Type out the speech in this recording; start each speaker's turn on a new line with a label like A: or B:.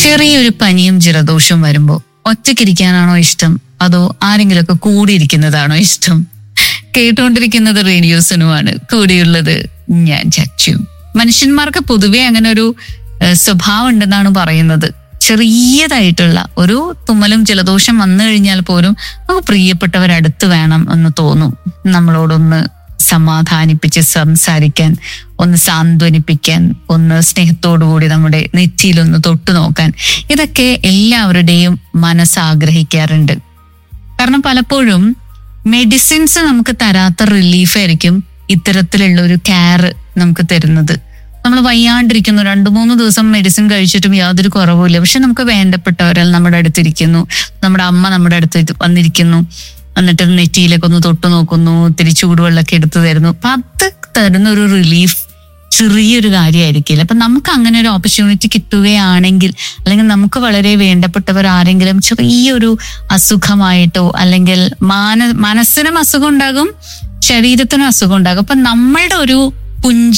A: ചെറിയൊരു പനിയും ജലദോഷവും വരുമ്പോ ഒറ്റയ്ക്കിരിക്കാനാണോ ഇഷ്ടം അതോ ആരെങ്കിലുമൊക്കെ കൂടിയിരിക്കുന്നതാണോ ഇഷ്ടം കേട്ടുകൊണ്ടിരിക്കുന്നത് റേഡിയോസിനുമാണ് കൂടിയുള്ളത് ഞാൻ ചച്ചു മനുഷ്യന്മാർക്ക് പൊതുവെ അങ്ങനെ ഒരു ഏഹ്, സ്വഭാവം ഉണ്ടെന്നാണ് പറയുന്നത് ചെറിയതായിട്ടുള്ള ഒരു തുമ്മലും ജലദോഷം വന്നു കഴിഞ്ഞാൽ പോലും നമുക്ക് പ്രിയപ്പെട്ടവരടുത്ത് വേണം എന്ന് തോന്നും നമ്മളോടൊന്ന് സമാധാനിപ്പിച്ച് സംസാരിക്കാൻ ഒന്ന് സാന്ത്വനിപ്പിക്കാൻ ഒന്ന് സ്നേഹത്തോടുകൂടി നമ്മുടെ നെറ്റിയിലൊന്ന് തൊട്ടു നോക്കാൻ ഇതൊക്കെ എല്ലാവരുടെയും മനസ്സ് ആഗ്രഹിക്കാറുണ്ട് കാരണം പലപ്പോഴും മെഡിസിൻസ് നമുക്ക് തരാത്ത റിലീഫ് ആയിരിക്കും ഇത്തരത്തിലുള്ള ഒരു കെയർ നമുക്ക് തരുന്നത് നമ്മൾ വയ്യാണ്ടിരിക്കുന്നു രണ്ടു മൂന്ന് ദിവസം മെഡിസിൻ കഴിച്ചിട്ടും യാതൊരു കുറവുമില്ല പക്ഷെ നമുക്ക് വേണ്ടപ്പെട്ടവരാൽ നമ്മുടെ അടുത്തിരിക്കുന്നു നമ്മുടെ അമ്മ നമ്മുടെ അടുത്ത് ഇത് വന്നിരിക്കുന്നു എന്നിട്ട് നെറ്റിയിലൊക്കെ ഒന്ന് തൊട്ടു നോക്കുന്നു ഇത്തിരി ചൂടുവെള്ളമൊക്കെ എടുത്തു തരുന്നു അപ്പൊ അത് തരുന്ന ഒരു റിലീഫ് ചെറിയൊരു കാര്യമായിരിക്കില്ല അപ്പൊ നമുക്ക് അങ്ങനെ ഒരു ഓപ്പർച്യൂണിറ്റി കിട്ടുകയാണെങ്കിൽ അല്ലെങ്കിൽ നമുക്ക് വളരെ വേണ്ടപ്പെട്ടവർ ആരെങ്കിലും ചെറിയൊരു അസുഖമായിട്ടോ അല്ലെങ്കിൽ മാന മനസ്സിനും അസുഖം ഉണ്ടാകും ശരീരത്തിനും അസുഖം ഉണ്ടാകും അപ്പൊ നമ്മളുടെ ഒരു പുഞ്ച